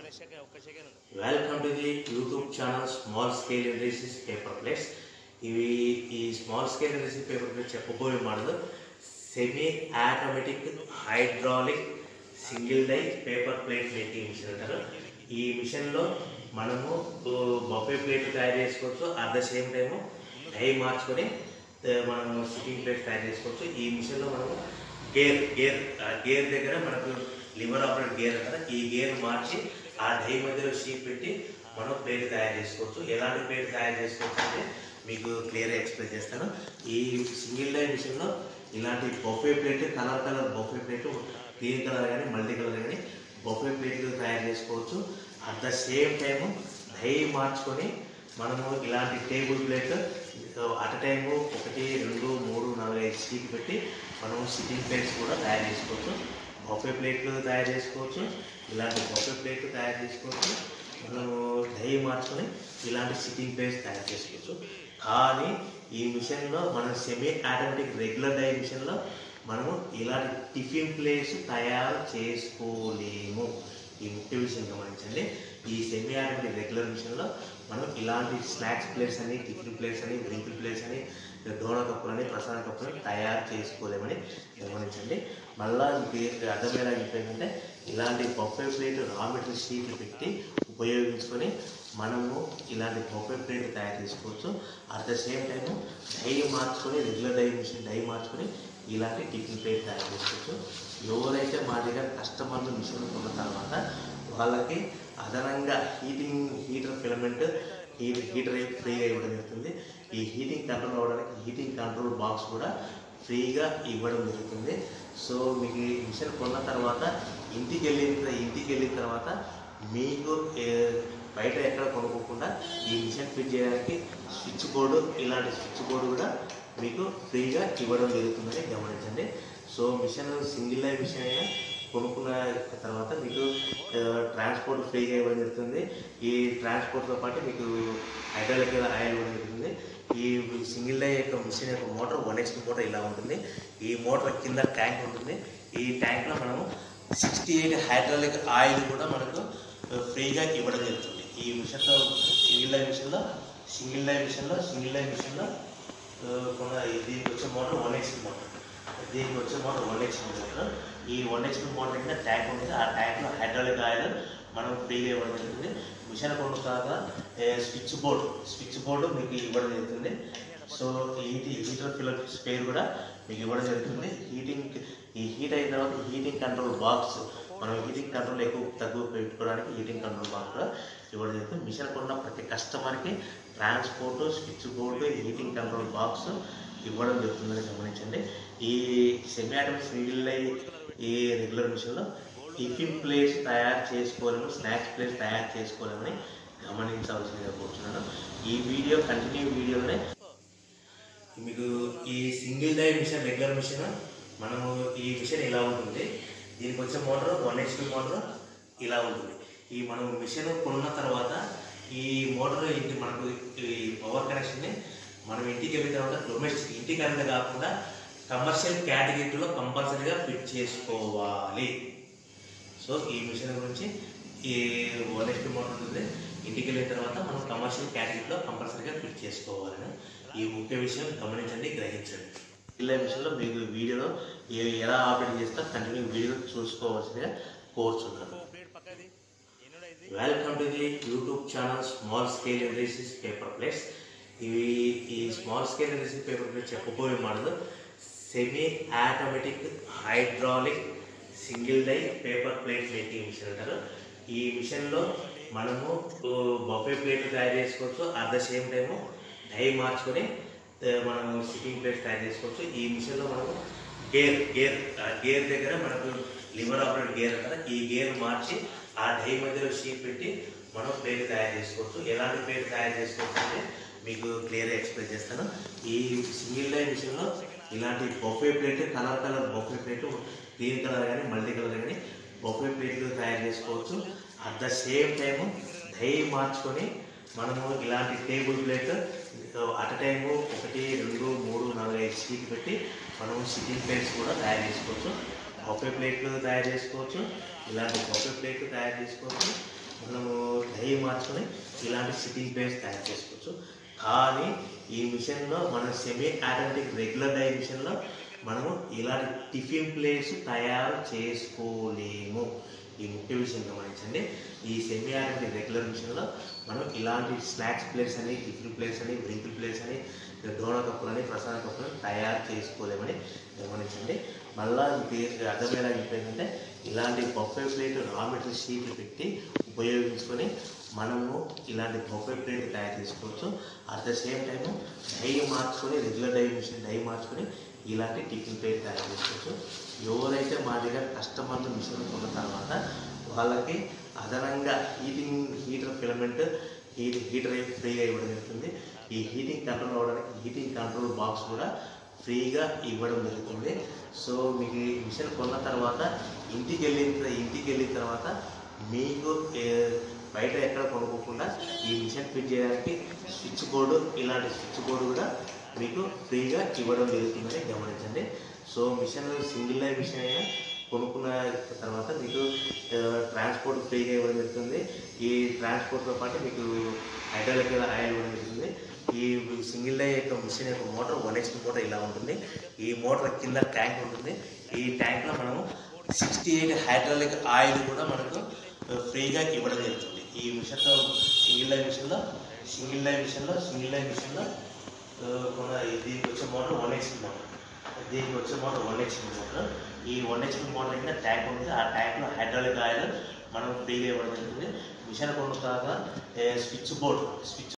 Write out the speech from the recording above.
welcome to the YouTube channel small scale industries paper plates ఇవి ఈ small scale industry paper plate చెప్పబోయే model semi automatic hydraulic single die paper plate making machine అంటారు ఈ మిషన్లో మనము buffet plate తయారు చేసుకోవచ్చు at the same time die మార్చుకొని ఆ, మనము సిట్టింగ్ ప్లేట్ తయారు చేసుకోవచ్చు ఈ మిషన్లో మనము గేర్ గేర్ ఆ గేర్ దగ్గర మనకు లివర్ ఆపరేట్ గేర్ అంటారు ఈ గేర్ మార్చి ఆ డై మధ్యలో షీప్ పెట్టి మనం ప్లేట్ తయారు చేసుకోవచ్చు ఎలాంటి ప్లేట్ తయారు చేసుకోవచ్చు అంటే మీకు క్లియర్గా ఎక్స్ప్లెయిన్ చేస్తాను ఈ సింగిల్ డై మిషన్లో ఇలాంటి buffet plate colour colour buffet plate green colour కానీ మల్టీ కలర్ కానీ బొఫే ప్లేట్లు తయారు చేసుకోవచ్చు at the same time die మార్చుకొని మనము ఇలాంటి టేబుల్ ప్లేట్ అట్ టైము ఒకటి రెండు మూడు నాలుగు ఐదు సీట్ పెట్టి మనం సిట్టింగ్ ప్లేట్స్ కూడా తయారు చేసుకోవచ్చు బొఫే ప్లేట్లు తయారు చేసుకోవచ్చు ఇలాంటి బొఫే ప్లేట్లు తయారు చేసుకోవచ్చు మనము డై మార్చుకొని ఇలాంటి సిట్టింగ్ ప్లేట్స్ తయారు చేసుకోవచ్చు కానీ ఈ మిషన్లో మనం సెమీ ఆటోమేటిక్ రెగ్యులర్ డై మిషన్లో మనము ఇలాంటి టిఫిన్ ప్లేట్స్ తయారు చేసుకోలేము ఈ ముఖ్య విషయం గమనించండి ఈ సెమీ ఆటోమేటిక్ రెగ్యులర్ మిషన్లో మనం ఇలాంటి స్నాక్స్ ప్లేట్స్ అని టిఫిన్ ప్లేట్స్ అని డ్రింక్ ప్లేట్స్ అని డోనా కప్పులని ప్రసాద కప్పులని తయారు చేసుకోలేమని గమనించండి మళ్ళా మీకు అర్థమయ్యేలా ఏంటంటే ఇలాంటి బొఫే ప్లేట్ రా మెటీరియల్ షీట్లు పెట్టి ఉపయోగించుకొని మనము ఇలాంటి బొఫే ప్లేట్ తయారు చేసుకోవచ్చు at the same time die మార్చుకొని రెగ్యులర్ డై మిషన్ డై మార్చుకొని ఇలాంటి టిఫిన్ ప్లేట్ తయారు చేసుకోవచ్చు ఎవరైతే మా దగ్గర కస్టమర్లు మిషన్ కొన్న తర్వాత వాళ్ళకి అదనంగా heating heater filament heat heater ఫ్రీగా ఇవ్వడం జరుగుతుంది ఈ హీటింగ్ కంట్రోల్ అవ్వడానికి హీటింగ్ కంట్రోల్ బాక్స్ కూడా ఫ్రీగా ఇవ్వడం జరుగుతుంది సో మీకు ఈ మిషన్ కొన్న తర్వాత ఇంటికి వెళ్ళిన ఇంటికి వెళ్ళిన తర్వాత మీకు ఏ, బయట ఎక్కడ కొనుక్కోకుండా ఈ మిషన్ ఫిట్ చేయడానికి స్విచ్ బోర్డు ఇలాంటి స్విచ్ బోర్డు కూడా మీకు ఫ్రీగా ఇవ్వడం జరుగుతుందని గమనించండి so machine single line machine అయినా కొనుక్కున్న తర్వాత మీకు ట్రాన్స్పోర్ట్ ఫ్రీగా ఇవ్వడం జరుగుతుంది ఈ ట్రాన్స్పోర్ట్తో పాటు మీకు హైడ్రాలిక్ ఆయిల్ ఇవ్వడం జరుగుతుంది ఈ సింగిల్ లై యొక్క మిషన్ యొక్క మోటార్ వన్ హెచ్పి మోటార్ ఇలా ఉంటుంది ఈ మోటార్ కింద ట్యాంక్ ఉంటుంది ఈ ట్యాంక్లో మనము సిక్స్టీ ఎయిట్ హైడ్రాలిక్ ఆయిల్ కూడా మనకు ఫ్రీగా ఇవ్వడం జరుగుతుంది ఈ మిషన్లో సింగిల్ లై మిషన్లో సింగిల్ లై మిషన్లో సింగిల్ లై మిషన్లో కొన్న దీనికి వచ్చే మోటార్ వన్ హెచ్పి మోటార్ దీనికి వచ్చే మోటార్ వన్ హెచ్పి మోటార్ ఈ వన్ హెచ్పి మోటార్ కింద ట్యాంక్ ఉంటుంది ఆ ట్యాంక్లో హైడ్రాలిక్ ఆయిల్ మనం ఫ్రీగా ఇవ్వడం జరుగుతుంది మిషన్ కొనుక్కాక స్విచ్ బోర్డు స్విచ్ బోర్డు మీకు ఇవ్వడం జరుగుతుంది సో హీటి హీటర్ ఫిలర్ స్పేర్ కూడా మీకు ఇవ్వడం జరుగుతుంది హీటింగ్ ఈ హీట్ అయిన తర్వాత హీటింగ్ కంట్రోల్ బాక్స్ మనం హీటింగ్ కంట్రోల్ ఎక్కువ తక్కువ పెట్టుకోవడానికి హీటింగ్ కంట్రోల్ బాక్స్ కూడా ఇవ్వడం జరుగుతుంది మిషన్ కొన్న ప్రతి కస్టమర్కి transport switch board heating control box ఇవ్వడం జరుగుతుందని గమనించండి ఈ సెమీ ఆటోమేటిక్ సింగిల్ లై ఈ రెగ్యులర్ మిషన్లో టిఫిన్ ప్లేస్ తయారు చేసుకోలేము స్నాక్స్ ప్లేస్ తయారు చేసుకోలేమని గమనించవలసిందిగా కూర్చున్నాను ఈ వీడియో కంటిన్యూ వీడియోలోనే మీకు ఈ single die machine regular machine మనము ఈ మిషన్ ఇలా ఉంటుంది దీనికి వచ్చే మోటార్ వన్ హెచ్పి మోటార్ ఇలా ఉంటుంది ఈ మనం మిషన్ కొన్న తర్వాత ఈ మోటార్ ఇంటి మనకు ఈ పవర్ కనెక్షన్ని మనం ఇంటికి వెళ్ళిన తర్వాత డొమెస్టిక్ ఇంటి కరెంట్ కాకుండా కమర్షియల్ కేటగిరీలో కంపల్సరీగా ఫిట్ చేసుకోవాలి సో ఈ మిషన్ గురించి ఈ వన్ హెచ్పి మోటార్ ఉంటుంది ఇంటికి వెళ్ళిన తర్వాత మనం కమర్షియల్ కేటగిరీలో కంపల్సరీగా ఫిట్ చేసుకోవాలని ఈ ముఖ్య విషయం గమనించండి గ్రహించండి ఇలా విషయంలో మీకు వీడియోలో ఏ- ఎలా ఆపరేట్ చేస్తా కంటిన్యూ వీడియో చూసుకోవాల్సిందిగా కోరుచున్నాను welcome to the YouTube channel small scale industries paper plates ఇవి ఈ small scale industry paper plate చెప్పబోయే model semi automatic hydraulic single die paper plate making machine అంటారు ఈ మిషన్లో మనము బొఫే ప్లేట్ తయారు చేసుకోవచ్చు at the same time die మార్చుకొని ఆ, మనము సిట్టింగ్ ప్లేట్ తయారు చేసుకోవచ్చు ఈ మిషన్లో మనము గేర్ గేర్ ఆ గేర్ దగ్గర మనకు లివర్ ఆపరేట్ గేర్ అంటారు ఈ గేర్ మార్చి ఆ డై మధ్యలో షీట్ పెట్టి మనం ప్లేట్ తయారు చేసుకోవచ్చు ఎలాంటి ప్లేట్ తయారు చేసుకోవచ్చు అంటే మీకు క్లియర్గా ఎక్స్ప్లెయిన్ చేస్తాను ఈ సింగిల్ డై మిషన్లో ఇలాంటి buffet plate colour colour buffet plate green colour కానీ మల్టీ కలర్ కానీ బొఫే ప్లేట్లు తయారు చేసుకోవచ్చు at the same time die మార్చుకొని మనము ఇలాంటి టేబుల్ ప్లేట్ అట్ టైము ఒకటి రెండు మూడు నాలుగు ఐదు సీట్ పెట్టి మనము సిట్టింగ్ ప్లేట్స్ కూడా తయారు చేసుకోవచ్చు బొఫే ప్లేట్లు తయారు చేసుకోవచ్చు ఇలాంటి బొఫే ప్లేట్లు తయారు చేసుకోవచ్చు మనము డై మార్చుకొని ఇలాంటి సిట్టింగ్ ప్లేస్ తయారు చేసుకోవచ్చు కానీ ఈ మిషన్లో మనం సెమీ ఆటోమేటిక్ రెగ్యులర్ డై మిషన్లో మనము ఇలాంటి టిఫిన్ ప్లేట్స్ తయారు చేసుకోలేము ఈ ముఖ్య విషయం గమనించండి ఈ సెమీ ఆటోమేటిక్ రెగ్యులర్ మిషన్లో మనం ఇలాంటి స్నాక్స్ ప్లేట్స్ అని టిఫిన్ ప్లేట్స్ అని డ్రింక్ ప్లేట్స్ అని డోనా కప్పులని ప్రసాద కప్పులని తయారు చేసుకోలేమని గమనించండి మళ్ళా మీకు అర్థమయ్యేలా చెప్పేంటంటే ఇలాంటి బొఫే ప్లేట్ రా మెటీరియల్ షీట్లు పెట్టి ఉపయోగించుకొని మనము ఇలాంటి బొఫే ప్లేట్ తయారు చేసుకోవచ్చు at the same time die మార్చుకొని రెగ్యులర్ డై మిషన్ డై మార్చుకొని ఇలాంటి టిఫిన్ ప్లేట్ తయారు చేసుకోవచ్చు ఎవరైతే మా దగ్గర కస్టమర్లు మిషన్ కొన్న తర్వాత వాళ్ళకి అదనంగా heating heater filament heat heater ఫ్రీగా ఇవ్వడం జరుగుతుంది ఈ హీటింగ్ కంట్రోల్ అవ్వడానికి హీటింగ్ కంట్రోల్ బాక్స్ కూడా ఫ్రీగా ఇవ్వడం జరుగుతుంది సో మీకు ఈ మిషన్ కొన్న తర్వాత ఇంటికి వెళ్ళిన ఇంటికి వెళ్ళిన తర్వాత మీకు ఏ, బయట ఎక్కడ కొనుక్కోకుండా ఈ మిషన్ ఫిట్ చేయడానికి స్విచ్ బోర్డు ఇలాంటి స్విచ్ బోర్డు కూడా మీకు ఫ్రీగా ఇవ్వడం జరుగుతుందని గమనించండి so machine single line machine అయినా కొనుక్కున్న తర్వాత మీకు ట్రాన్స్పోర్ట్ ఫ్రీగా ఇవ్వడం జరుగుతుంది ఈ ట్రాన్స్పోర్ట్తో పాటు మీకు హైడ్రాలిక్ ఆయిల్ ఇవ్వడం జరుగుతుంది ఈ సింగిల్ లై యొక్క మిషన్ యొక్క మోటార్ వన్ హెచ్పి మోటార్ ఇలా ఉంటుంది ఈ మోటార్ కింద ట్యాంక్ ఉంటుంది ఈ ట్యాంక్లో మనము సిక్స్టీ ఎయిట్ హైడ్రాలిక్ ఆయిల్ కూడా మనకు ఫ్రీగా ఇవ్వడం జరుగుతుంది ఈ మిషన్లో సింగిల్ లై మిషన్లో సింగిల్ లై మిషన్లో సింగిల్ లై మిషన్లో మన దీనికి వచ్చే మోటార్ వన్ హెచ్పి మోటార్ దీనికి వచ్చే మోటార్ వన్ హెచ్పి మోటార్ ఈ వన్ హెచ్పి మోటార్ కింద ట్యాంక్ ఉంటుంది ఆ ట్యాంక్లో హైడ్రాలిక్ ఆయిల్ మనం ఫ్రీగా ఇవ్వడం జరుగుతుంది మిషన్ కొనుక్కాక స్విచ్ బోర్డ్ స్విచ్